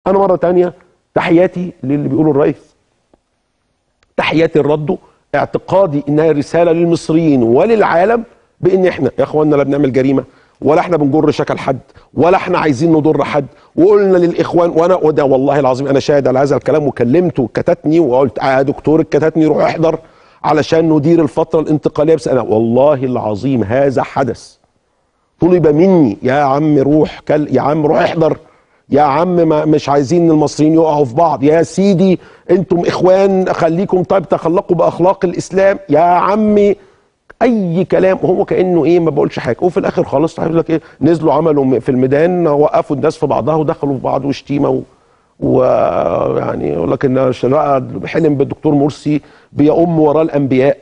انا مره تانية تحياتي للي بيقوله الرئيس تحياتي لرده اعتقادي انها رساله للمصريين وللعالم بان احنا يا اخوانا لا بنعمل جريمه ولا احنا بنجر شكل حد ولا احنا عايزين نضر حد وقلنا للاخوان وانا وده والله العظيم انا شاهد على هذا الكلام وكلمته كتتني وقلت يا دكتور الكتتني روح احضر علشان ندير الفتره الانتقاليه بس انا والله العظيم هذا حدث طلب مني يا عم روح كل يا عم روح احضر يا عم ما مش عايزين المصريين يقعوا في بعض يا سيدي انتم اخوان خليكم طيب تخلقوا باخلاق الاسلام يا عمي اي كلام هو كانه ايه ما بقولش حاجه وفي الاخر خالص هيقول لك ايه نزلوا عملوا في الميدان وقفوا الناس في بعضها ودخلوا في بعض وشتيمه و... ويعني يقول لك ان شراء حلم بالدكتور مرسي بيؤم وراه الانبياء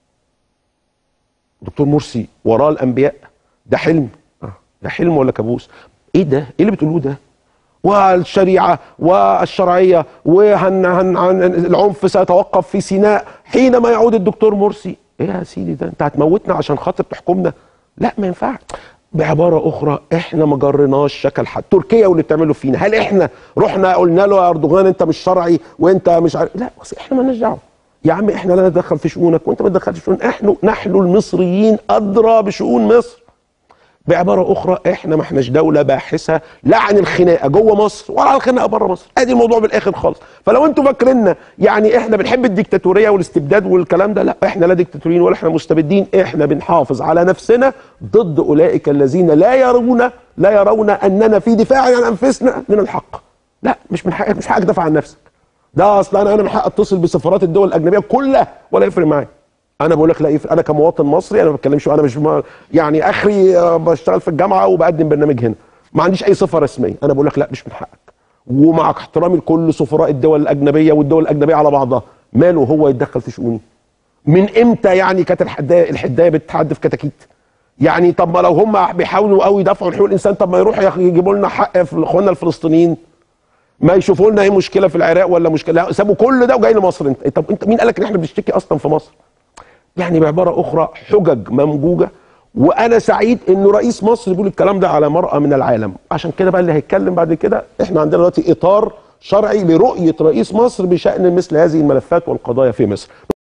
دكتور مرسي وراه الانبياء ده حلم ده حلم ولا كابوس ايه ده ايه اللي بتقولوه ده والشريعه والشرعيه وهن هن هن العنف سيتوقف في سيناء حينما يعود الدكتور مرسي ايه يا سيدي ده انت هتموتنا عشان خاطر تحكمنا لا ما ينفعش بعباره اخرى احنا ما جرناش شكل حد تركيا واللي بتعمله فينا هل احنا رحنا قلنا له يا اردوغان انت مش شرعي وانت مش عارف لا بس احنا مالناش دعوه يا عم احنا لا نتدخل في شؤونك وانت ما تدخلش في شؤون احنا نحن المصريين ادرى بشؤون مصر بعباره اخرى احنا ما احناش دوله باحثه لا عن الخناقه جوه مصر ولا عن الخناقه بره مصر ادي الموضوع بالاخر خالص فلو انتوا فاكريننا يعني احنا بنحب الديكتاتوريه والاستبداد والكلام ده لا احنا لا ديكتاتوريين ولا احنا مستبدين احنا بنحافظ على نفسنا ضد اولئك الذين لا يرون لا يرون اننا في دفاع عن انفسنا من الحق لا مش من حقك مش حقك تدافع عن نفسك ده اصلا انا انا من حق اتصل بسفارات الدول الاجنبيه كلها ولا يفرق معايا انا بقول لك لا يفرق انا كمواطن مصري انا ما بتكلمش انا مش ما يعني اخري آه، بشتغل في الجامعه وبقدم برنامج هنا ما عنديش اي صفه رسميه انا بقول لك لا مش من حقك ومع احترامي لكل سفراء الدول الاجنبيه والدول الاجنبيه على بعضها ماله هو يتدخل في شؤوني من امتى يعني كانت الحدايه الحدايه بتتحد في كتاكيت يعني طب ما لو هم بيحاولوا قوي يدافعوا عن حقوق الانسان طب ما يروحوا يا أخي يجيبوا لنا حق في اخواننا الفلسطينيين ما يشوفوا لنا ايه مشكله في العراق ولا مشكله لا، سابوا كل ده وجاي لمصر انت طب انت مين قال لك ان احنا بنشتكي اصلا في مصر يعني بعباره اخرى حجج ممجوجه وانا سعيد انه رئيس مصر بيقول الكلام ده على مرأى من العالم عشان كده بقى اللي هيتكلم بعد كده احنا عندنا دلوقتي اطار شرعي لرؤيه رئيس مصر بشان مثل هذه الملفات والقضايا في مصر